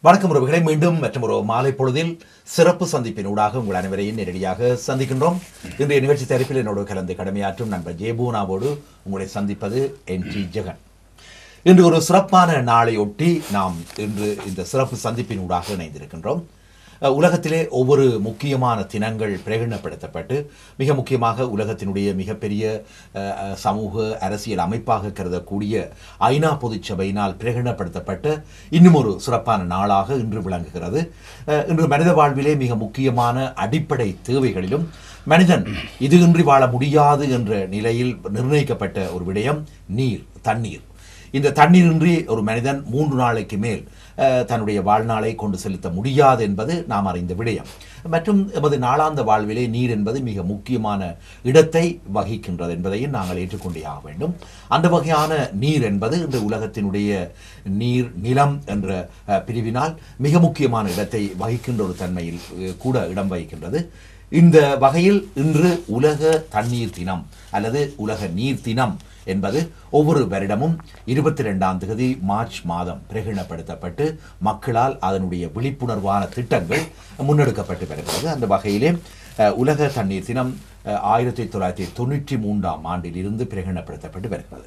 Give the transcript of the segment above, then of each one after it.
வணக்கம் உறவுகளை மீண்டும் மற்றும் ஒரு மாலை பொழுதில் சிறப்பு சந்திப்பினூடாக உங்கள் அனைவரையும் நேரடியாக சந்திக்கின்றோம் இன்றைய நிகழ்ச்சி தரப்பில் என்னோடு கலந்து கடமையாற்றும் நண்பர் ஜேபூனாவோடு உங்களை சந்திப்பது என் டி ஜெகன் இன்று ஒரு சிறப்பான நாளையொட்டி நாம் இன்று இந்த சிறப்பு சந்திப்பினூடாக இணைந்திருக்கின்றோம் அஹ், உலகத்திலே ஒவ்வொரு முக்கியமான தினங்கள் பிரகடனப்படுத்தப்பட்டு மிக முக்கியமாக உலகத்தினுடைய மிகப்பெரிய அஹ், அஹ், சமூக அரசியல் அமைப்பாக கருதக்கூடிய ஐநா பொதுச்சபையினால் பிரகடனப்படுத்தப்பட்ட இன்னும் ஒரு சிறப்பான நாளாக இன்று விளங்குகிறது அஹ், இன்று மனித வாழ்விலே மிக முக்கியமான அடிப்படை தேவைகளிலும் மனிதன் இது இன்றி வாழ முடியாது என்ற நிலையில் நிர்ணயிக்கப்பட்ட ஒரு விடயம் நீர் தண்ணீர் இந்த தண்ணீரின்றி ஒரு மனிதன் மூன்று நாளைக்கு மேல் அஹ், தன்னுடைய வாழ்நாளை கொண்டு செலுத்த முடியாது என்பது நாம் அறிந்த விடயம் மற்றும் எமது நாளாந்த வாழ்விலே நீர் என்பது மிக முக்கியமான இடத்தை வகிக்கின்றது என்பதையும் நாங்கள் ஏற்றுக்கொண்டே ஆக வேண்டும் அந்த வகையான நீர் என்பது இந்த உலகத்தினுடைய நீர் நிலம் என்ற அஹ், பிரிவினால் மிக முக்கியமான இடத்தை வகிக்கின்ற ஒரு தன்மையில் அஹ், கூட இடம் வகிக்கின்றது இந்த வகையில் இன்று உலக தண்ணீர் தினம் அல்லது உலக நீர் தினம் என்பது ஒவ்வொரு வருடமும் இருபத்தி ரெண்டாம் தேதி மார்ச் மாதம் பிரகடனப்படுத்தப்பட்டு மக்களால் அதனுடைய விழிப்புணர்வான திட்டங்கள் முன்னெடுக்கப்பட்டு வருகிறது அந்த வகையிலே அஹ், உலக தண்ணீர் தினம் அஹ், ஆயிரத்தி தொள்ளாயிரத்தி தொண்ணூற்றி மூன்றாம் ஆண்டில் இருந்து பிரகடனப்படுத்தப்பட்டு வருகிறது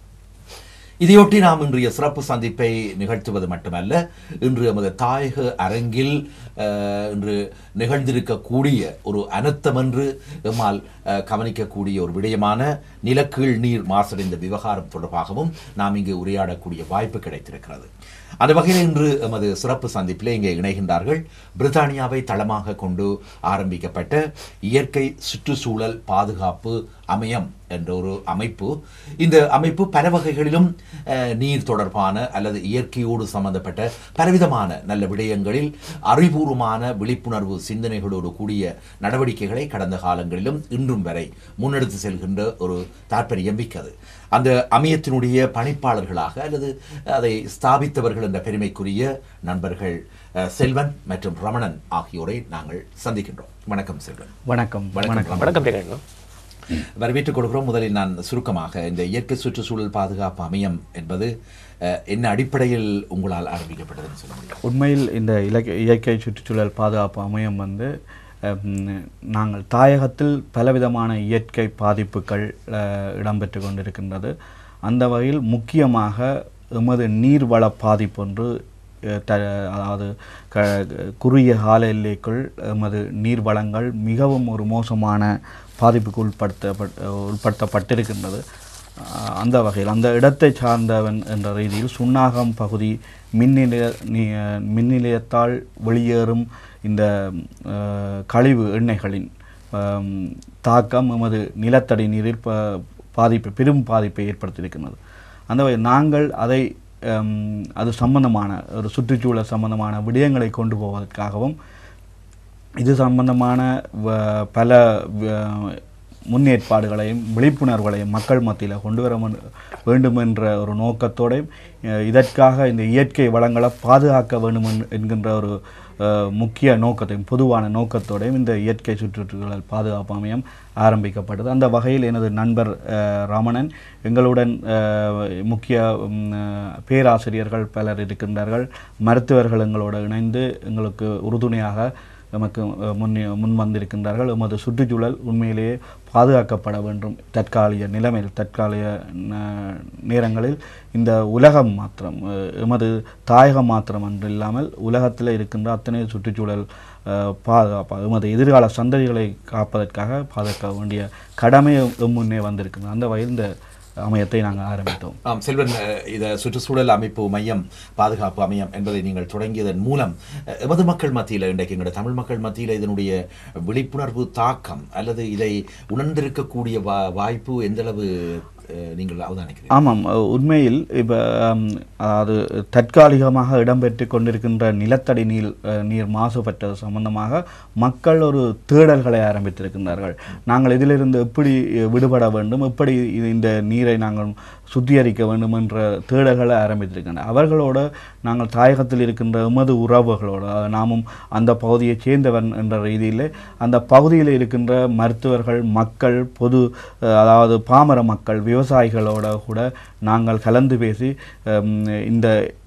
இதையொட்டி நாம் இன்றைய சிறப்பு சந்திப்பை நிகழ்த்துவது மட்டுமல்ல இன்று எமது தாயக அரங்கில் அஹ், இன்று நிகழ்ந்திருக்கக்கூடிய ஒரு அனர்த்தம் என்று எம்மால் அஹ், கவனிக்கக்கூடிய ஒரு விடயமான நிலக்கீழ் நீர் மாசடைந்த விவகாரம் தொடர்பாகவும் நாம் இங்கு உரையாடக்கூடிய வாய்ப்பு கிடைத்திருக்கிறது அந்த வகையில் இன்று எமது சிறப்பு சந்திப்பிலே இங்கே இணைகின்றார்கள் பிரித்தானியாவை தளமாக கொண்டு ஆரம்பிக்கப்பட்ட இயற்கை சுற்றுச்சூழல் பாதுகாப்பு அமையம் என்ற ஒரு அமைப்பு இந்த அமைப்பு பல வகைகளிலும் அஹ், நீர் தொடர்பான அல்லது இயற்கையோடு சம்பந்தப்பட்ட பலவிதமான நல்ல விடயங்களில் அறிவுபூர்வமான விழிப்புணர்வு சிந்தனைகளோடு கூடிய நடவடிக்கைகளை கடந்த காலங்களிலும் இன்றும் வரை முன்னெடுத்து செல்கின்ற ஒரு தாற்பயம் மிக்கது அந்த அமையத்தினுடைய பணிப்பாளர்களாக அல்லது அதை ஸ்தாபித்தவர்கள் என்ற பெருமைக்குரிய நண்பர்கள் அஹ், செல்வன் மற்றும் ரமணன் ஆகியோரை நாங்கள் சந்திக்கின்றோம் வணக்கம் செல்வன் வணக்கம் வணக்கம் வணக்கம் ரமணன். வணக்கம் பிரகடனம் வரவேற்றுக் கொடுக்கிறோம் முதலில் நான் சுருக்கமாக இந்த இயற்கை சுற்றுச்சூழல் பாதுகாப்பு அமையம் என்பது அஹ், என்ன அடிப்படையில் உங்களால் ஆரம்பிக்கப்பட்டதுன்னு சொல்ல முடியும் உண்மையில் இந்த இலக்கிய இயற்கை சுற்றுச்சூழல் பாதுகாப்பு அமையம் வந்து ஹம், நாங்கள் தாயகத்தில் பலவிதமான இயற்கை பாதிப்புகள் அஹ், இடம்பெற்று கொண்டிருக்கின்றது அந்த வகையில் முக்கியமாக எமது நீர்வள பாதிப்பு ஒன்று அஹ், த அதாவது க குறுகிய கால எல்லைக்குள் எமது நீர் வளங்கள் மிகவும் ஒரு மோசமான பாதிப்புக்கு உட்படுத்தப்பட் உட்படுத்தப்பட்டிருக்கின்றது அஹ் அந்த வகையில் அந்த இடத்தை சார்ந்தவன் என்ற ரீதியில் சுன்னாகம் பகுதி மின் நிலைய நி- மின் நிலையத்தால் வெளியேறும் இந்த அஹ், கழிவு எண்ணெய்களின் அம், தாக்கம் எமது நிலத்தடி நீரில் ப பாதிப்பு பெரும் பாதிப்பை ஏற்படுத்தியிருக்கின்றது அந்த வகையில் நாங்கள் அதை அம், அது சம்பந்தமான ஒரு சுற்றுச்சூழல் சம்பந்தமான விடயங்களை கொண்டு போவதற்காகவும் இது சம்பந்தமான வ- பல வ- முன்னேற்பாடுகளையும் விழிப்புணர்வுகளையும் மக்கள் மத்தியில் கொண்டு வர மன்- வேண்டும் என்ற ஒரு நோக்கத்தோடையும் அஹ், இதற்காக இந்த இயற்கை வளங்களை பாதுகாக்க வேண்டும் என்- என்கின்ற ஒரு அஹ், முக்கிய நோக்கத்தையும் பொதுவான நோக்கத்தோடையும் இந்த இயற்கை சுற்றுச்சூழல் பாதுகாப்பு அமையம் ஆரம்பிக்கப்பட்டது அந்த வகையில் எனது நண்பர் அஹ், ரமணன் எங்களுடன் அஹ், முக்கிய ம், அஹ், பேராசிரியர்கள் பலர் இருக்கின்றார்கள் மருத்துவர்கள் எங்களோடு இணைந்து எங்களுக்கு உறுதுணையாக எமக்கு அஹ், முன் முன் வந்திருக்கின்றார்கள் எமது சுற்றுச்சூழல் உண்மையிலேயே பாதுகாக்கப்பட வேண்டும் தற்காலிக நிலைமையில் தற்காலிக ந- நேரங்களில் இந்த உலகம் மாத்திரம் அஹ், எமது தாயகம் மாத்திரம் என்று இல்லாமல் உலகத்தில் இருக்கின்ற அத்தனை சுற்றுச்சூழல் அஹ், பாதுகாப்பு எமது எதிர்கால சந்ததிகளை காப்பதற்காக பாதுகாக்க வேண்டிய கடமை எம் முன்னே வந்திருக்கின்றது அந்த வகையில் இந்த அமையத்தை நாங்கள் ஆரம்பித்தோம் ஆம் செல்வன் அஹ், இத சுற்றுச்சூழல் அமைப்பு மையம் பாதுகாப்பு அமையம் என்பதை நீங்கள் தொடங்கியதன் மூலம் அஹ், எமது மக்கள் மத்தியில் இன்றைக்கு எங்களுடைய தமிழ் மக்கள் மத்தியில் இதனுடைய விழிப்புணர்வு தாக்கம் அல்லது இதை உணர்ந்திருக்கக்கூடிய வா வாய்ப்பு எந்தளவு அஹ், நீங்கள் அவதானிக்கிறீர்கள் ஆமாம் அஹ் உண்மையில் இப்போ அதாவது தற்காலிகமாக இடம்பெற்று கொண்டிருக்கின்ற நிலத்தடி நீர் அஹ், நீர் மாசுபட்டது சம்பந்தமாக மக்கள் ஒரு தேடல்களை ஆரம்பித்திருக்கின்றார்கள் நாங்கள் இதிலிருந்து எப்படி விடுபட வேண்டும் எப்படி இது- இந்த நீரை நாங்கள் சுத்திகரிக்க வேண்டும் என்ற தேடல்களை ஆரம்பித்திருக்கின்றனர் அவர்களோடு நாங்கள் தாயகத்தில் இருக்கின்ற எமது உறவுகளோடு அதாவது நாமும் அந்த பகுதியைச் சேர்ந்தவன் என்ற ரீதியில் அந்த பகுதியில் இருக்கின்ற மருத்துவர்கள் மக்கள் பொது அஹ், அதாவது பாமர மக்கள் விவசாயிகளோட கூட நாங்கள் கலந்து பேசி ஹம், இந்த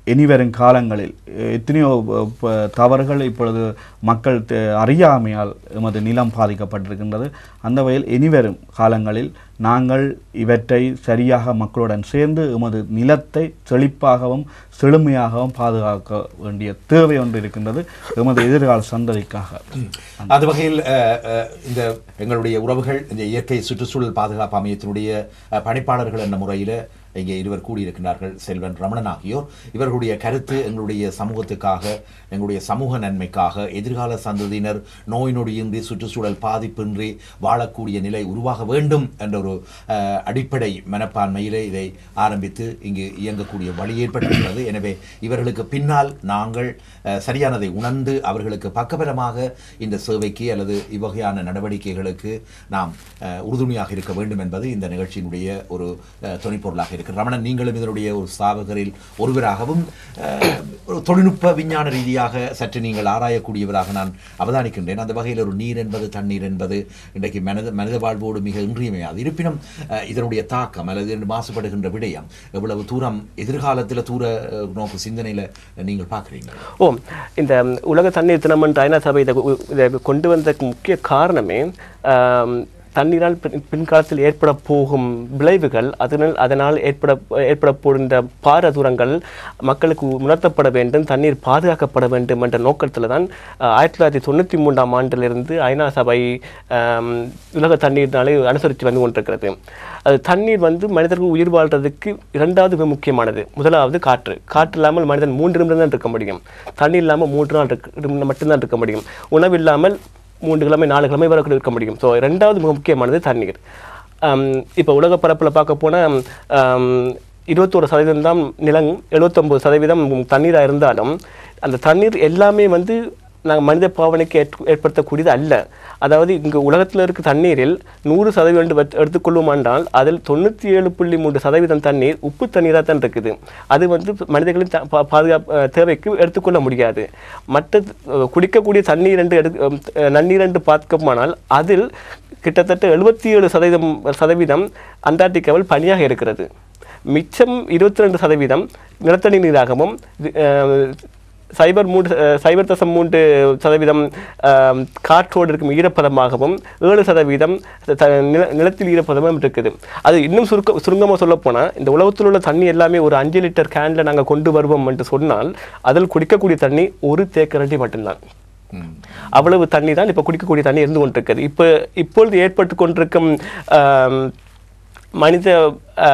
இனிவரும் காலங்களில் அஹ், எத்தனையோ அஹ், ப- தவறுகள் இப்பொழுது மக்கள் தெ- அறியாமையால் எமது நிலம் பாதிக்கப்பட்டிருக்கின்றது அந்த வகையில் இனிவரும் காலங்களில் நாங்கள் இவற்றை சரியாக மக்களுடன் சேர்ந்து எமது நிலத்தை செழிப்பாகவும் செழுமையாகவும் பாதுகாக்க வேண்டிய தேவை ஒன்று இருக்கின்றது எமது எதிர்கால சந்ததிக்காக அந்த வகையில் அஹ், அஹ், இந்த எங்களுடைய உறவுகள் இந்த இயற்கை சுற்றுச்சூழல் பாதுகாப்பு அமையத்தினுடைய அஹ், பணிப்பாளர்கள் என்ற முறையில் இங்கே இருவர் கூடியிருக்கிறார்கள் செல்வன் ரமணன் ஆகியோர் இவர்களுடைய கருத்து எங்களுடைய சமூகத்துக்காக எங்களுடைய சமூக நன்மைக்காக எதிர்கால சந்ததியினர் நோய் நொடியின்றி சுற்றுச்சூழல் பாதிப்பின்றி வாழக்கூடிய நிலை உருவாக வேண்டும் என்ற ஒரு அஹ், அடிப்படை மனப்பான்மையிலே இதை ஆரம்பித்து இங்கு இயங்கக்கூடிய வழி ஏற்பட்டிருக்கிறது எனவே இவர்களுக்கு பின்னால் நாங்கள் அஹ், சரியானதை உணர்ந்து அவர்களுக்கு பக்கபலமாக இந்த சேவைக்கு அல்லது இவ்வகையான நடவடிக்கைகளுக்கு நாம் அஹ், உறுதுணையாக இருக்க வேண்டும் என்பது இந்த நிகழ்ச்சியினுடைய ஒரு அஹ், துணைப்பொருளாக இருக்கிறது ரமணன் நீங்களும் இதனுடைய ஒரு ஸ்தாபகரில் ஒருவராகவும் அஹ், ஒரு தொழில்நுட்ப விஞ்ஞான ரீதியாக சற்று நீங்கள் ஆராயக்கூடியவராக நான் அவதானிக்கின்றேன் அந்த வகையில் ஒரு நீர் என்பது தண்ணீர் என்பது இன்றைக்கு மனித மனித வாழ்வோடு மிக இன்றியமையாது இருப்பினும் அஹ், இதனுடைய தாக்கம் அல்லது இதன் மாசுபடுகின்ற விடயம் எவ்வளவு தூரம் எதிர்காலத்தில் தூர அஹ், நோக்கு சிந்தனையில் நீங்கள் பார்க்குறீங்க ஓ இந்த உலக தண்ணீர் தினம் என்ற ஐநா சபை இதை கு- இதை கொண்டு வந்ததுக்கு முக்கிய காரணமே ஆம், தண்ணீரால் பின்- பின்காலத்தில் ஏற்பட போகும் விளைவுகள் அதனால் அதனால் ஏற்பட ஏற்பட போகின்ற பாரதூரங்கள் மக்களுக்கு உணர்த்தப்பட வேண்டும் தண்ணீர் பாதுகாக்கப்பட வேண்டும் என்ற நோக்கத்தில் தான் அஹ், ஆயிரத்தி தொள்ளாயிரத்தி தொண்ணூற்றி மூன்றாம் ஆண்டிலிருந்து ஐநா சபை ஆம், உலக தண்ணீர் நாளை அனுசரித்து வந்து கொண்டிருக்கிறது அது தண்ணீர் வந்து மனிதர்கள் உயிர் வாழ்றதுக்கு இரண்டாவது மிக முக்கியமானது முதலாவது காற்று காற்று இல்லாமல் மனிதன் மூன்று நிமிடம் தான் இருக்க முடியும் தண்ணீர் இல்லாமல் மூன்று நாள் இருக்க மட்டும்தான் இருக்க முடியும் உணவு இல்லாமல் மூன்று கிழமை நாலு கிழமை வரை கூட இருக்க முடியும் ஸோ ரெண்டாவது மிக முக்கியமானது தண்ணீர் இப்போ உலக பரப்பில் பார்க்க போனால் இருபத்தோரு சதவீதம் தான் நிலம் எழுபத்தொம்பது சதவீதம் தண்ணீராக இருந்தாலும் அந்த தண்ணீர் எல்லாமே வந்து நாங்கள் மனித பாவனைக்கு ஏற்- ஏற்படுத்தக்கூடியது அல்ல அதாவது இங்கு உலகத்தில் இருக்க தண்ணீரில் நூறு சதவீதம் என்று வச்சு- எடுத்துக்கொள்வோமானால் அதில் தொண்ணூற்றி ஏழு புள்ளி மூன்று சதவீதம் தண்ணீர் உப்பு தண்ணீராக தான் இருக்குது அது வந்து மனிதர்களின் த- பா- பாதுகாப்பு அஹ், தேவைக்கு எடுத்துக்கொள்ள முடியாது மற்ற அஹ், குடிக்கக்கூடிய தண்ணீர் என்று எடு அஹ், நன்னீர் என்று பார்க்கமானால் அதில் கிட்டத்தட்ட எழுபத்தி ஏழு சதவீதம் சதவீதம் அண்டார்டிகாவில் பனியாக இருக்கிறது மிச்சம் இருபத்தி ரெண்டு சதவீதம் நிலத்தடி நீராகவும் இது, அஹ், சைபர் மூன்று அஹ், சைபர் தசம் மூன்று சதவீதம் அஹ், காற்றோடு இருக்கும் ஈரப்பதமாகவும் ஏழு சதவீதம் த- நில- நிலத்தில் ஈரப்பதமும் இருக்குது அது இன்னும் சுருக்க சுருங்கமாக சொல்ல போனால் இந்த உலகத்தில் உள்ள தண்ணி எல்லாமே ஒரு அஞ்சு லிட்டர் கேனில் நாங்கள் கொண்டு வருவோம் என்று சொன்னால் அதில் குடிக்கக்கூடிய தண்ணி ஒரு தேக்கரண்டி மட்டும்தான் அவ்வளவு தண்ணி தான் இப்போ குடிக்கக்கூடிய தண்ணி இருந்து கொண்டிருக்குது இப்போ இப்பொழுது ஏற்பட்டு கொண்டிருக்கும் ஆம், மனித ஆ,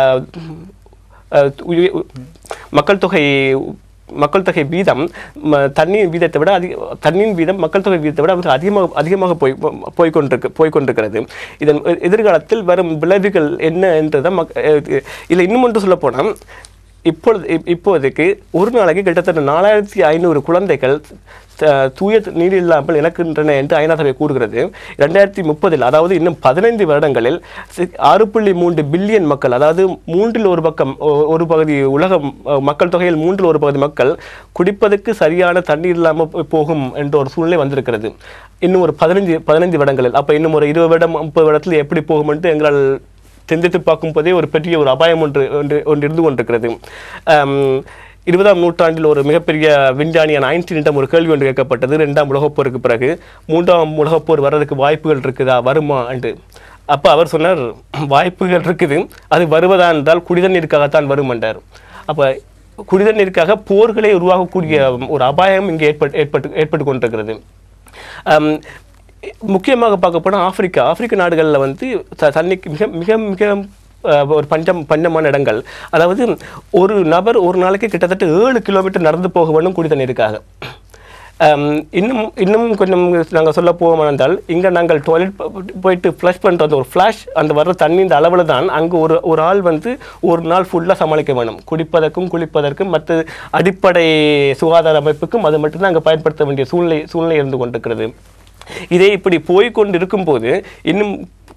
ஆ, உயி- உ- மக்கள் தொகை மக்கள் தொகை வீதம் ம, தண்ணீர் வீதத்தை விட அதிக தண்ணீர் வீதம் மக்கள் தொகை வீதத்தை விட வந்து அதிகமாக அதிகமாக போய் போய் கொண்டிருக்கு போய் கொண்டிருக்கிறது இதன் எ- எதிர்காலத்தில் வரும் விளைவுகள் என்ன என்றதை மக் இல்லை இன்னும் ஒன்று சொல்ல போனால் இப்பொழுது இப்- இப்போதைக்கு ஒரு நாளைக்கு கிட்டத்தட்ட நாலாயிரத்தி ஐநூறு குழந்தைகள் த- தூய நீர் இல்லாமல் இறக்கின்றன என்று ஐநா சபை கூறுகிறது ரெண்டாயிரத்தி முப்பதில் அதாவது இன்னும் பதினைந்து வருடங்களில் சி- ஆறு புள்ளி மூன்று பில்லியன் மக்கள் அதாவது மூன்றில் ஒரு பக்கம் ஒ- ஒரு பகுதி உலக ம- மக்கள் தொகையில் மூன்றில் ஒரு பகுதி மக்கள் குடிப்பதற்கு சரியான தண்ணீர் இல்லாமல் போ- போகும் என்ற ஒரு சூழ்நிலை வந்திருக்கிறது இன்னும் ஒரு பதினைஞ்சு பதினைந்து வருடங்களில் அப்போ இன்னும் ஒரு இருபது வருடம் முப்பது வருடத்தில் எப்படி போகும் என்று எங்களால் சிந்தித்து பார்க்கும் போதே ஒரு பெரிய ஒரு அபாயம் ஒன்று ஒன்று ஒன்று இருந்து கொண்டிருக்கிறது ஆம், இருபதாம் நூற்றாண்டில் ஒரு மிகப்பெரிய விஞ்ஞானியான ஐன்ஸ்டீனிடம் ஒரு கேள்வி ஒன்று கேட்கப்பட்டது ரெண்டாம் உலகப் போருக்கு பிறகு மூன்றாம் உலகப் போர் வர்றதுக்கு வாய்ப்புகள் இருக்குதா வருமா என்று அப்போ அவர் சொன்னார் வாய்ப்புகள் இருக்குது அது வருவதா என்றால் குடிதண்ணீருக்காகத்தான் வரும் என்றார் அப்போ குடிதண்ணீருக்காக போர்களை உருவாகக்கூடிய ஒரு அபாயம் இங்கே ஏற்பட்டு ஏற்பட்டு ஏற்பட்டு கொண்டிருக்கிறது ஆம், முக்கியமாக பார்க்க போனால் ஆப்பிரிக்கா ஆப்பிரிக்க நாடுகளில் வந்து த- தண்ணிக்கு மிக மிக மிக அஹ், ஒரு பஞ்சம் பஞ்சமான இடங்கள் அதாவது ஒரு நபர் ஒரு நாளைக்கு கிட்டத்தட்ட ஏழு கிலோமீட்டர் நடந்து போக வேண்டும் குடி தண்ணீருக்காக ஆம், இன்னும் இன்னும் கொஞ்சம் நாங்கள் சொல்ல போவோமானால் இங்கே நாங்கள் டாய்லெட் போயிட்டு ஃப்ளஷ் பண்ணுற அந்த ஒரு ஃப்ளாஷ் அந்த வர்ற தண்ணி இந்த அளவில் தான் அங்கே ஒரு ஒரு ஆள் வந்து ஒரு நாள் ஃபுல்லாக சமாளிக்க வேணும் குடிப்பதற்கும் குளிப்பதற்கும் மற்ற அடிப்படை சுகாதார அமைப்புக்கும் அது மட்டும்தான் அங்கே பயன்படுத்த வேண்டிய சூழ்நிலை சூழ்நிலை இருந்து கொண்டிருக்கிறது இதே இப்படி போய் கொண்டு இருக்கும்போது இன்னும்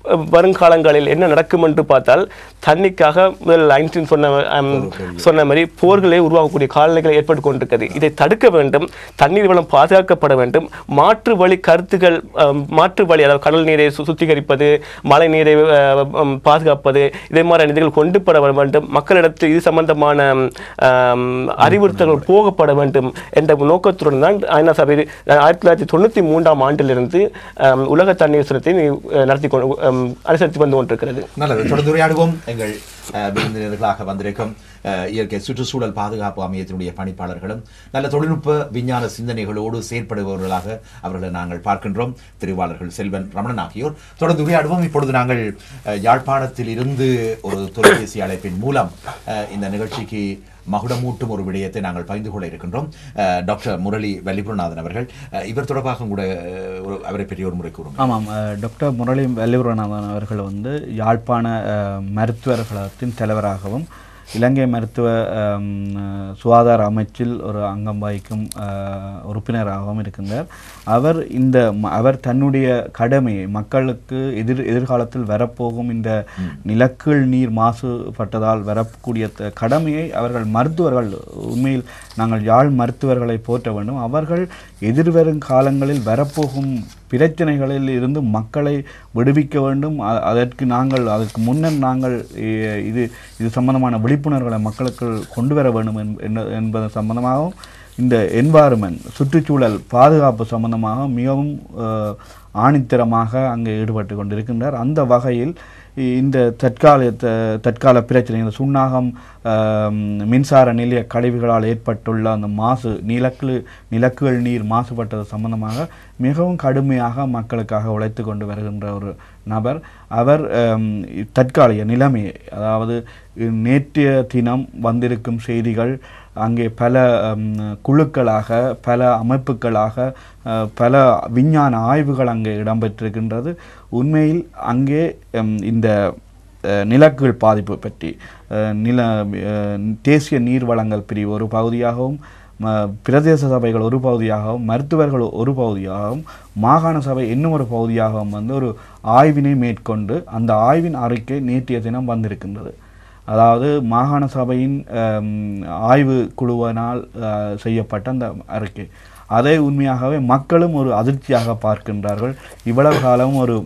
அஹ், வருங்காலங்களில் என்ன நடக்கும் என்று பார்த்தால் தண்ணிக்காக முதல் ஐன்ஸ்டீன் சொன்ன அம், சொன்ன மாதிரி போர்களை உருவாக்கக்கூடிய காலநிலைகள் ஏற்பட்டு கொண்டிருக்கிறது இதை தடுக்க வேண்டும் தண்ணீர் வளம் பாதுகாக்கப்பட வேண்டும் மாற்று வழி கருத்துக்கள் அம், மாற்று வழி அதாவது கடல் நீரை சு- சுத்திகரிப்பது மழை நீரை அஹ், அம், பாதுகாப்பது இதே மாதிரி நிதிகள் கொண்டு பட வேண்டும் மக்களிடத்தில் இது சம்பந்தமான அம், அறிவுறுத்தல்கள் போகப்பட வேண்டும் என்ற நோக்கத்துடன் தான் ஐநா சபை ஆயிரத்தி தொள்ளாயிரத்தி தொண்ணூற்றி மூன்றாம் ஆண்டிலிருந்து அம், உலக தண்ணீர் தினத்தை அஹ், நடத்தி கொண்டு அம், அனுசரித்து வந்து கொண்டிருக்கிறது நல்லது தொடர்ந்து உரையாடுவோம் எங்கள் அஹ், விருந்தினர்களாக வந்திருக்கும் அஹ், இயற்கை சுற்றுச்சூழல் பாதுகாப்பு அமையத்தினுடைய பணிப்பாளர்களும் நல்ல தொழில்நுட்ப விஞ்ஞான சிந்தனைகளோடு செயற்படுபவர்களாக அவர்களை நாங்கள் பார்க்கின்றோம் திருவாளர்கள் செல்வன் ரமணன் ஆகியோர் தொடர்ந்து உரையாடுவோம் இப்பொழுது நாங்கள் அஹ், யாழ்ப்பாணத்தில் இருந்து ஒரு தொலைபேசி அழைப்பின் மூலம் அஹ், இந்த நிகழ்ச்சிக்கு மகுடமூட்டும் ஒரு விடயத்தை நாங்கள் பகிர்ந்து கொள்ள இருக்கின்றோம் அஹ், டாக்டர் முரளி வல்லிபுரநாதன் அவர்கள் அஹ், இவர் தொடர்பாக கூட அஹ், ஒரு அவரை பற்றி ஒரு முறை கூறும் ஆமாம் அஹ், டாக்டர் முரளி வல்லிபுரநாதன் அவர்கள் வந்து யாழ்ப்பாண அஹ், மருத்துவர் கழகத்தின் தலைவராகவும் இலங்கை மருத்துவ அம், அஹ், சுகாதார அமைச்சில் ஒரு அங்கம் வகிக்கும் அஹ், உறுப்பினராகவும் இருக்கின்றார் அவர் இந்த ம- அவர் தன்னுடைய கடமையை மக்களுக்கு எதிர் எதிர்காலத்தில் வரப்போகும் இந்த நிலக்கீழ் நீர் மாசுபட்டதால் வரக்கூடிய த- கடமையை அவர்கள் மருத்துவர்கள் உண்மையில் நாங்கள் யாழ் மருத்துவர்களை போற்ற வேண்டும் அவர்கள் எதிர்வரும் காலங்களில் வரப்போகும் பிரச்சனைகளில் இருந்து மக்களை விடுவிக்க வேண்டும் அ- அதற்கு நாங்கள் அதற்கு முன்னர் நாங்கள் எ- இது இது சம்பந்தமான விழிப்புணர்வுகளை மக்களுக்கு கொண்டு வர வேண்டும் என்ப- என்ன- என்பது சம்பந்தமாகவும் இந்த என்வாயர்மெண்ட் சுற்றுச்சூழல் பாதுகாப்பு சம்பந்தமாக மிகவும் அஹ், ஆணித்தரமாக அங்கே ஈடுபட்டு கொண்டிருக்கின்றார் அந்த வகையில் இ- இந்த தற்கால த- தற்கால பிரச்சனை இந்த சுண்ணாகம் ஆம், மின்சார நிலைய கழிவுகளால் ஏற்பட்டுள்ள அந்த மாசு நிலக்கு நிலக்குகள் நீர் மாசுபட்டது சம்பந்தமாக மிகவும் கடுமையாக மக்களுக்காக உழைத்து கொண்டு வருகின்ற ஒரு நபர் அவர் ஆம், தற்காலிக நிலைமையை அதாவது நேற்றைய தினம் வந்திருக்கும் செய்திகள் அங்கே பல ஆம், குழுக்களாக பல அமைப்புகளாக அஹ், பல விஞ்ஞான ஆய்வுகள் அங்கே இடம்பெற்றிருக்கின்றது உண்மையில் அங்கே ஹம், இந்த அஹ், நிலக்கீழ் பாதிப்பு பற்றி அஹ், நில அஹ், தேசிய நீர் வளங்கள் பிரிவு ஒரு பகுதியாகவும் ம- பிரதேச சபைகள் ஒரு பகுதியாகவும் மருத்துவர்கள் ஒரு பகுதியாகவும் மாகாண சபை இன்னும் ஒரு பகுதியாகவும் வந்து ஒரு ஆய்வினை மேற்கொண்டு அந்த ஆய்வின் அறிக்கை நேற்றைய தினம் வந்திருக்கின்றது அதாவது மாகாண சபையின் அம், ஆய்வு குழுவினால் அஹ், செய்யப்பட்ட அந்த அறிக்கை அதை உண்மையாகவே மக்களும் ஒரு அதிர்ச்சியாக பார்க்கின்றார்கள் இவ்வளவு காலம் ஒரு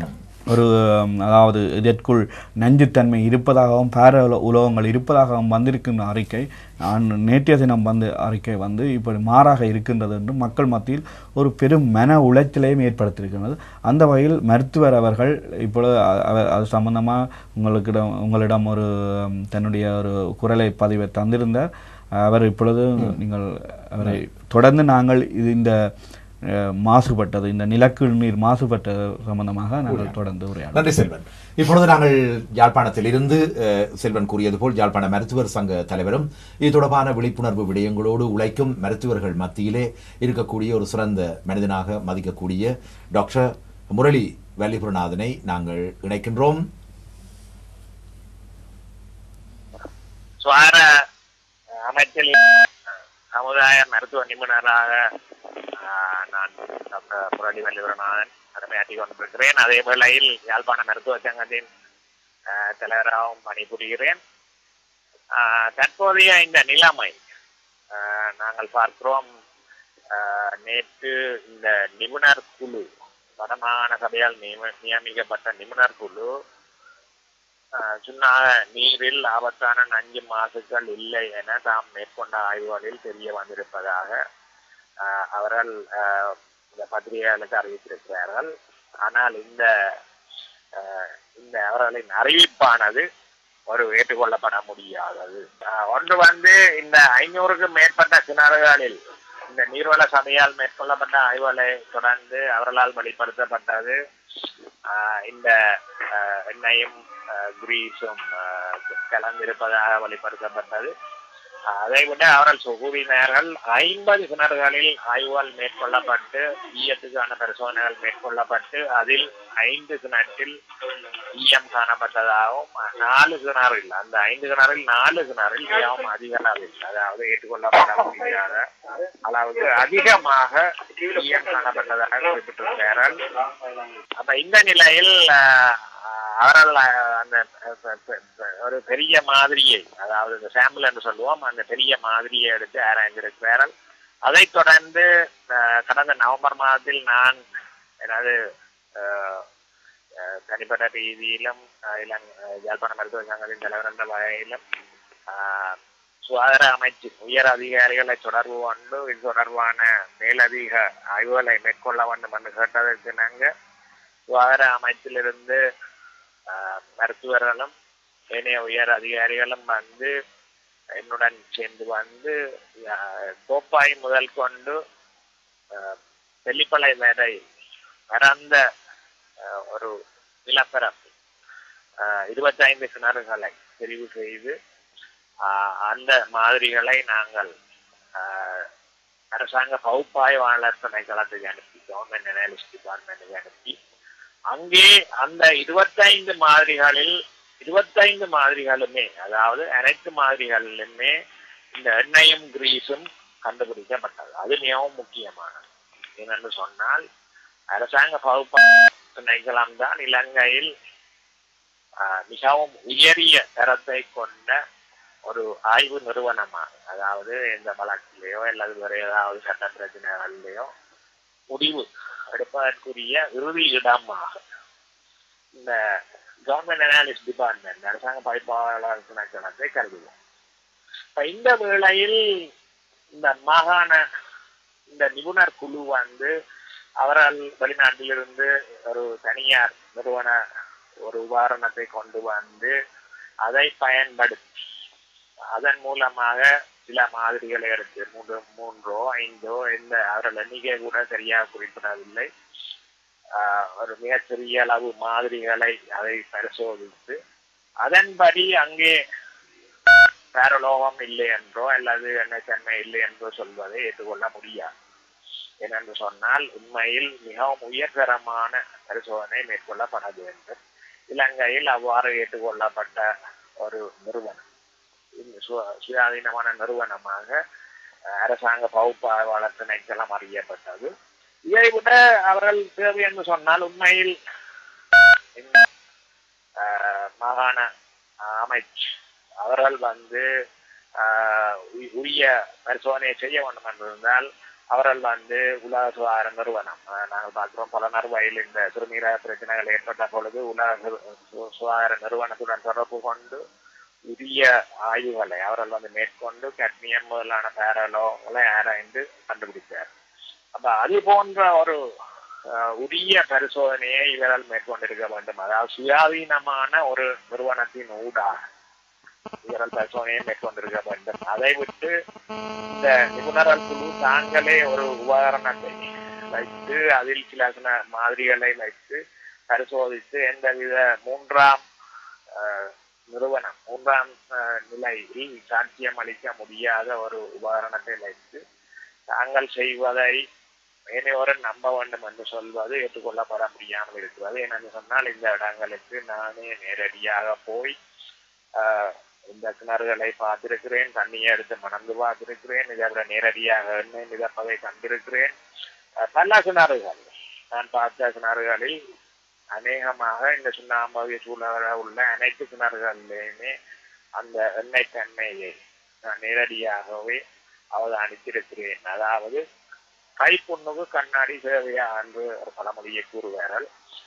ஒரு அம், அதாவது இதற்குள் நஞ்சுத்தன்மை இருப்பதாகவும் பேர உல- உலோகங்கள் இருப்பதாகவும் வந்திருக்கின்ற அறிக்கை நான் நேற்றைய தினம் வந்து அறிக்கை வந்து இப்படி மாறாக இருக்கின்றது என்று மக்கள் மத்தியில் ஒரு பெரும் மன உளைச்சலையும் ஏற்படுத்தியிருக்கின்றது அந்த வகையில் மருத்துவர் அவர்கள் இப்பொழுது அ- அவர் அது சம்பந்தமாக உங்களுக்கிடம் உங்களிடம் ஒரு ம், தன்னுடைய ஒரு குரலை பதிவை தந்திருந்தார் அவர் இப்பொழுது நீங்கள் அவரை தொடர்ந்து நாங்கள் இது இந்த அஹ், மாசுபட்டது இந்த நிலக்கீழ் நீர் மாசுபட்டது சம்பந்தமாக நாங்கள் தொடர்ந்து உரையாடலாம் நன்றி செல்வன் இப்பொழுது நாங்கள் யாழ்ப்பாணத்தில் இருந்து அஹ், செல்வன் கூறியது போல் யாழ்ப்பாண மருத்துவர் சங்க தலைவரும் இது தொடர்பான விழிப்புணர்வு விடயங்களோடு உழைக்கும் மருத்துவர்கள் மத்தியிலே இருக்கக்கூடிய ஒரு சிறந்த மனிதனாக மதிக்கக்கூடிய டாக்டர் முரளி வல்லிபுரநாதனை நாங்கள் இணைக்கின்றோம் சுவார அமைச்சில் சமுதாய மருத்துவ நிபுணராக ஆஹ், நான் டாக்டர் முரளி வல்லிவரநாதன் கடமையாற்றி கொண்டிருக்கிறேன் அதே வேளையில் யாழ்ப்பாண மருத்துவ சங்கத்தின் ஆஹ், தலைவராகவும் பணிபுரிகிறேன் ஆஹ், தற்போதைய இந்த நிலைமை ஆஹ், நாங்கள் பார்க்கிறோம் ஆஹ், நேற்று இந்த நிபுணர் குழு வடமாகாண சபையால் நியம- நியமிக்கப்பட்ட நிபுணர் குழு ஆஹ் சுண்ணாக நீரில் ஆபத்தான நஞ்சு மாசுக்கள் இல்லை என தாம் மேற்கொண்ட ஆய்வுகளில் தெரிய வந்திருப்பதாக ஆஹ் அவர்கள் ஆஹ் இந்த பத்திரிகைகளுக்கு அறிவித்திருக்கிறார்கள் ஆனால் இந்த ஆஹ் இந்த அவர்களின் அறிவிப்பானது ஒரு ஏற்றுக்கொள்ளப்பட முடியாதது ஆஹ் ஒன்று வந்து இந்த ஐநூறுக்கும் மேற்பட்ட கிணறுகளில் இந்த நீர்வள சபையால் மேற்கொள்ளப்பட்ட ஆய்வுகளை தொடர்ந்து அவர்களால் வெளிப்படுத்தப்பட்டது ஆஹ் இந்த ஆஹ் எண்ணெயும் ஆஹ் கிரீஸும் ஆஹ் கலந்திருப்பதாக வெளிப்படுத்தப்பட்டது அதை விட அவர்கள் கூறினார்கள் ஐம்பது கிணறுகளில் ஆய்வுகள் மேற்கொள்ளப்பட்டு ஈயத்துக்கான பரிசோதனைகள் மேற்கொள்ளப்பட்டு அதில் ஐந்து கிணற்றில் ஈயம் காணப்பட்டதாகவும் நாலு கிணறில் அந்த ஐந்து கிணறில் நாலு கிணறில் ஈயம் அதிக அளவில் அதாவது ஏற்றுக்கொள்ளப்பட முடியாத அளவுக்கு அதிகமாக ஈயம் காணப்பட்டதாக குறிப்பிட்டிருக்கிறார்கள் அப்ப இந்த நிலையில் ஆஹ், அவர்கள் அஹ், அந்த அஹ், ப- ப- ப- ஒரு பெரிய மாதிரியை அதாவது இந்த சாம்பிள் என்று சொல்லுவோம் அந்த பெரிய மாதிரியை எடுத்து ஆராய்ந்திருக்கிறார்கள் அதைத் தொடர்ந்து அஹ், கடந்த நவம்பர் மாதத்தில் நான் எனது அஹ், அஹ், தனிப்பட்ட ரீதியிலும் அஹ், இளங் அஹ், யாழ்ப்பாண மருத்துவ சங்கத்தின் தலைவர் என்ற வகையிலும் அஹ், சுகாதார அமைச்சு உயர் அதிகாரிகளை தொடர்பு கொண்டு இது தொடர்பான மேலதிக ஆய்வுகளை மேற்கொள்ள வேண்டும் என்று கேட்டதற்கு நாங்கள் சுகாதார அமைச்சிலிருந்து ஆஹ், மருத்துவர்களும் ஏனைய உயர் அதிகாரிகளும் வந்து என்னுடன் சேர்ந்து வந்து ஆஹ், கோப்பாய் முதல் கொண்டு ஆஹ், தெல்லிப்பளை வரை பரந்த ஆஹ், ஒரு நிலப்பரப்பு ஆஹ், இருபத்தைந்து கிணறுகளை தெரிவு செய்து ஆஹ், அந்த மாதிரிகளை நாங்கள் ஆஹ், அரசாங்க பகுப்பாய்வாளர் திணைக்களத்துக்கு அனுப்பி கவர்மெண்ட் அனாலிஸ்ட் டிபார்ட்மெண்ட்டுக்கு அனுப்பி அங்கே அந்த இருபத்தைந்து மாதிரிகளில் இருபத்தைந்து மாதிரிகளுமே அதாவது அனைத்து மாதிரிகளிலுமே இந்த எண்ணெயும் கிரீஸும் கண்டுபிடிக்கப்பட்டது அது மிகவும் முக்கியமானது என்னென்று சொன்னால் அரசாங்க பகுப்பாய்வு திணைக்களம் தான் இலங்கையில் ஆஹ், மிகவும் உயரிய தரத்தை கொண்ட ஒரு ஆய்வு நிறுவனமாக அதாவது எந்த வழக்கிலேயோ அல்லது வேறு ஏதாவது சட்ட பிரச்சனைகளிலேயோ முடிவு எடுப்பதற்குரிய இறுதி இடமாக இந்த கவர்மெண்ட் அனாலிஸ்ட் டிபார்ட்மெண்ட் அரசாங்க பயிற்சியாளர் திணைக்களத்தை கருதுவோம் இப்ப இந்த வேளையில் இந்த மாகாண இந்த நிபுணர் குழு வந்து அவர்கள் வெளிநாட்டிலிருந்து ஒரு தனியார் நிறுவன ஒரு உதாரணத்தை கொண்டு வந்து அதை பயன்படுத்தி அதன் மூலமாக சில மாதிரிகளை எடுத்து மூன்று மூன்றோ ஐந்தோ எந்த அவர்கள் எண்ணிக்கை கூட சரியாக குறிப்பிடவில்லை ஆஹ் ஒரு மிகச்சிறிய அளவு மாதிரிகளை அதை பரிசோதித்து அதன்படி அங்கே பேரலோகம் இல்லை என்றோ அல்லது எண்ணெய்த்தன்மை இல்லை என்றோ சொல்வதை ஏற்றுக்கொள்ள முடியாது ஏனென்று சொன்னால் உண்மையில் மிகவும் உயர்தரமான பரிசோதனை மேற்கொள்ளப்பட வேண்டும் இலங்கையில் அவ்வாறு ஏற்றுக்கொள்ளப்பட்ட ஒரு நிறுவனம் இந்த சு- சுயாதீனமான நிறுவனமாக அஹ், அரசாங்க பகுப்பாய்வாளர் திணைக்களம் அறியப்பட்டது இதை விட அவர்கள் தேவை என்று சொன்னால் உண்மையில் இந்த அஹ், மாகாண அமைச்சு அவர்கள் வந்து ஆஹ், உ- உரிய பரிசோதனை செய்ய வேண்டும் என்றிருந்தால் அவர்கள் வந்து உலக சுகாதார நிறுவனம் ஆஹ், நாங்கள் பார்க்கிறோம் பல நறுவாயில் இந்த சிறுநீரக பிரச்சனைகள் ஏற்பட்ட பொழுது உலக சு- சு- சுகாதார நிறுவனத்துடன் தொடர்பு கொண்டு உரிய ஆய்வுகளை அவர்கள் வந்து மேற்கொண்டு கட்மியம் முதலான பேரலோங்களை ஆராய்ந்து கண்டுபிடித்தார் அப்ப அது போன்ற ஒரு ஆஹ், உரிய பரிசோதனையை இவர்கள் மேற்கொண்டிருக்க வேண்டும் அதாவது சுயாதீனமான ஒரு நிறுவனத்தின் ஊடாக இவர்கள் பரிசோதனையை மேற்கொண்டிருக்க வேண்டும் அதை விட்டு இந்த நிபுணர்கள் குழு தாங்களே ஒரு உபகரணத்தை வைத்து அதில் சில சில மாதிரிகளை வைத்து பரிசோதித்து எந்தவித மூன்றாம் ஆஹ், நிறுவனம் மூன்றாம் ஆஹ், நிலையில் சாட்சியம் அளிக்க முடியாத ஒரு உபகரணத்தை வைத்து தாங்கள் செய்வதை ஏனையோரும் நம்ப வேண்டும் என்று சொல்வது ஏற்றுக்கொள்ளப்பட முடியாமல் இருக்கிறது ஏனென்று சொன்னால் இந்த இடங்களுக்கு நானே நேரடியாக போய் ஆஹ், இந்த கிணறுகளை பார்த்திருக்கிறேன் தண்ணியை எடுத்து மணந்து பார்த்திருக்கிறேன் இதை விட நேரடியாக எண்ணெய் மிதப்பதை கண்டிருக்கிறேன் ஆஹ், பல கிணறுகள் நான் பார்த்த கிணறுகளில் அநேகமாக இந்த சுண்ணாம்பு சூழல உள்ள அனைத்து கிணறுகளிலுமே அந்த எண்ணெய் தன்மையை நான் நேரடியாகவே அவதானித்திருக்கிறேன் அதாவது கைப்புண்ணுக்கு கண்ணாடி தேவையா என்று ஒரு பழமொழியை கூறுவார்கள்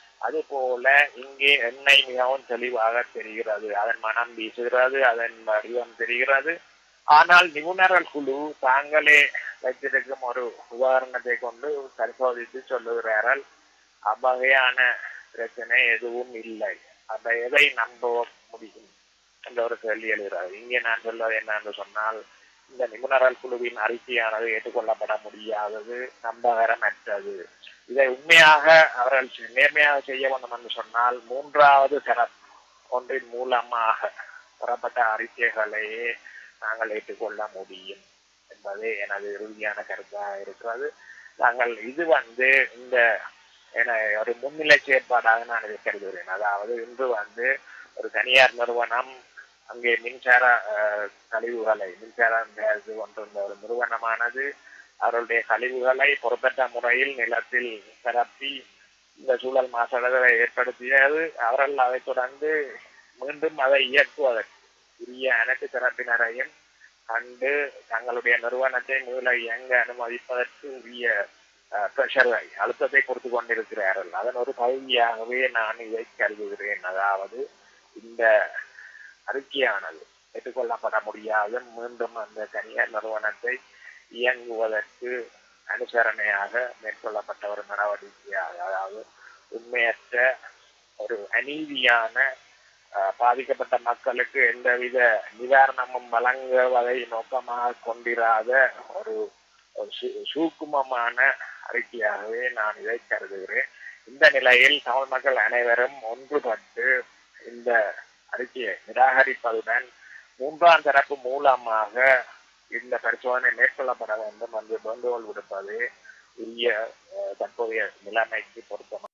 அதுபோல இங்கே எண்ணெய் மிகவும் தெளிவாக தெரிகிறது அதன் மனம் வீசுகிறது அதன் வடிவம் தெரிகிறது ஆனால் நிபுணர்கள் குழு தாங்களே வைத்திருக்கும் ஒரு உபகரணத்தை கொண்டு பரிசோதித்து சொல்லுகிறார்கள் அவ்வகையான பிரச்சனை எதுவும் இல்லை அந்த எதை நம்ப முடியும் என்ற ஒரு கேள்வி எழுகிறது இங்கே நான் சொல்வது என்னன்னு சொன்னால் இந்த நிபுணர்கள் குழுவின் அறிக்கையானது ஏற்றுக்கொள்ளப்பட முடியாதது நம்பகரமற்றது இதை உண்மையாக அவர்கள் நேர்மையாக செய்ய வேண்டும் என்று சொன்னால் மூன்றாவது தரப்பு ஒன்றின் மூலமாக பெறப்பட்ட அறிக்கைகளையே நாங்கள் ஏற்றுக்கொள்ள முடியும் என்பதே எனது இறுதியான கருத்தாக இருக்கிறது நாங்கள் இது வந்து இந்த என ஒரு முன்னிலை செயற்பாடாக நான் இதை கருதுகிறேன் அதாவது இன்று வந்து ஒரு தனியார் நிறுவனம் அங்கே மின்சார அஹ், கழிவுகளை மின்சாரம் இது கொண்டிருந்த ஒரு நிறுவனமானது அவர்களுடைய கழிவுகளை பொறுப்பற்ற முறையில் நிலத்தில் பரப்பி இந்த சூழல் மாசடைதலை ஏற்படுத்தியது அவர்கள் அதைத் தொடர்ந்து மீண்டும் அதை இயக்குவதற்கு உரிய அனைத்து தரப்பினரையும் கண்டு தங்களுடைய நிறுவனத்தை மீள இயங்க அனுமதிப்பதற்கு உரிய பிரஷரை அழுத்தத்தை கொடுத்து கொண்டிருக்கிறார்கள் அதன் ஒரு பகுதியாகவே நான் இதை கருதுகிறேன் அதாவது இந்த அறிக்கையானது ஏற்றுக்கொள்ளப்பட முடியாது மீண்டும் அந்த தனியார் நிறுவனத்தை இயங்குவதற்கு அனுசரணையாக மேற்கொள்ளப்பட்ட ஒரு நடவடிக்கையாக அதாவது உண்மையற்ற ஒரு அநீதியான அஹ், பாதிக்கப்பட்ட மக்களுக்கு எந்தவித நிவாரணமும் வழங்குவதை நோக்கமாக கொண்டிராத ஒரு ஒரு சு- சூக்குமமான அறிக்கையாகவே நான் இதை கருதுகிறேன் இந்த நிலையில் தமிழ் மக்கள் அனைவரும் ஒன்றுபட்டு இந்த அறிக்கையை நிராகரிப்பதுடன் மூன்றாம் தரப்பு மூலமாக இந்த பரிசோதனை மேற்கொள்ளப்பட வேண்டும் என்று வேண்டுகோள் விடுப்பது உரிய அஹ், தற்போதைய நிலைமைக்கு பொருத்தம்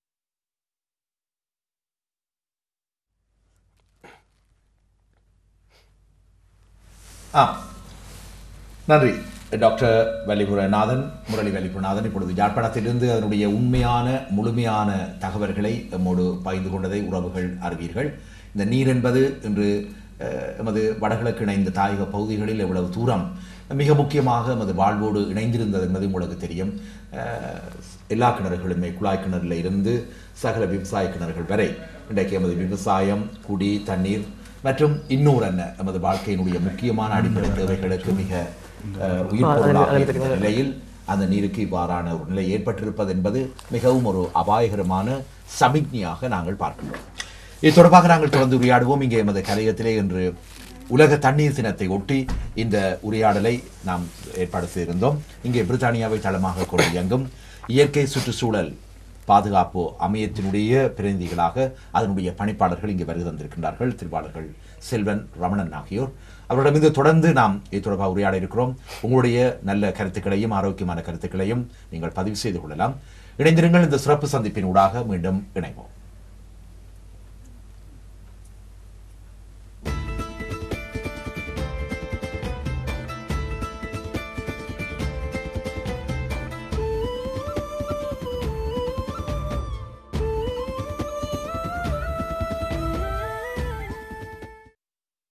ஆ நன்றி டாக்டர் வலிபுரநாதன் முரளி வலிபுரநாதன் இப்பொழுது யாழ்ப்பாணத்திலிருந்து அதனுடைய உண்மையான முழுமையான தகவல்களை நம்மோடு பகிர்ந்து கொண்டதை உறவுகள் அறிவீர்கள் இந்த நீர் என்பது இன்று அஹ், எமது வடகிழக்கு இணைந்த தாயக பகுதிகளில் எவ்வளவு தூரம் மிக முக்கியமாக எமது வாழ்வோடு இணைந்திருந்தது என்பது உங்களுக்கு தெரியும் அஹ், எல்லா கிணறுகளுமே குழாய் கிணறுல இருந்து சகல விவசாய கிணறுகள் வரை இன்றைக்கு எமது விவசாயம் குடி தண்ணீர் மற்றும் இன்னொரு என்ன எமது வாழ்க்கையினுடைய முக்கியமான அடிப்படை தேவைகளுக்கு மிக அஹ், உயிர் பொருளாக இருந்த நிலையில் அந்த நீருக்கு இவ்வாறான ஒரு நிலை ஏற்பட்டிருப்பது என்பது மிகவும் ஒரு அபாயகரமான சமிக்ஞையாக நாங்கள் பார்க்கின்றோம் இது தொடர்பாக நாங்கள் தொடர்ந்து உரையாடுவோம் இங்கே எமது கலையத்திலே இன்று உலக தண்ணீர் தினத்தை ஒட்டி இந்த உரையாடலை நாம் ஏற்பாடு செய்திருந்தோம் இங்கே பிரித்தானியாவை தளமாக கொண்டு இயங்கும் இயற்கை சுற்றுச்சூழல் பாதுகாப்பு அமையத்தினுடைய பிரதிநிதிகளாக அதனுடைய பணிப்பாளர்கள் இங்கே வருகை தந்திருக்கின்றார்கள் திருவாளர்கள் செல்வன் ரமணன் ஆகியோர் அவரிடமிருந்து தொடர்ந்து நாம் இது தொடர்பாக உரையாட இருக்கிறோம் உங்களுடைய நல்ல கருத்துக்களையும் ஆரோக்கியமான கருத்துக்களையும் நீங்கள் பதிவு செய்து கொள்ளலாம் இணைந்திருங்கள் இந்த சிறப்பு சந்திப்பின் ஊடாக மீண்டும் இணைவோம்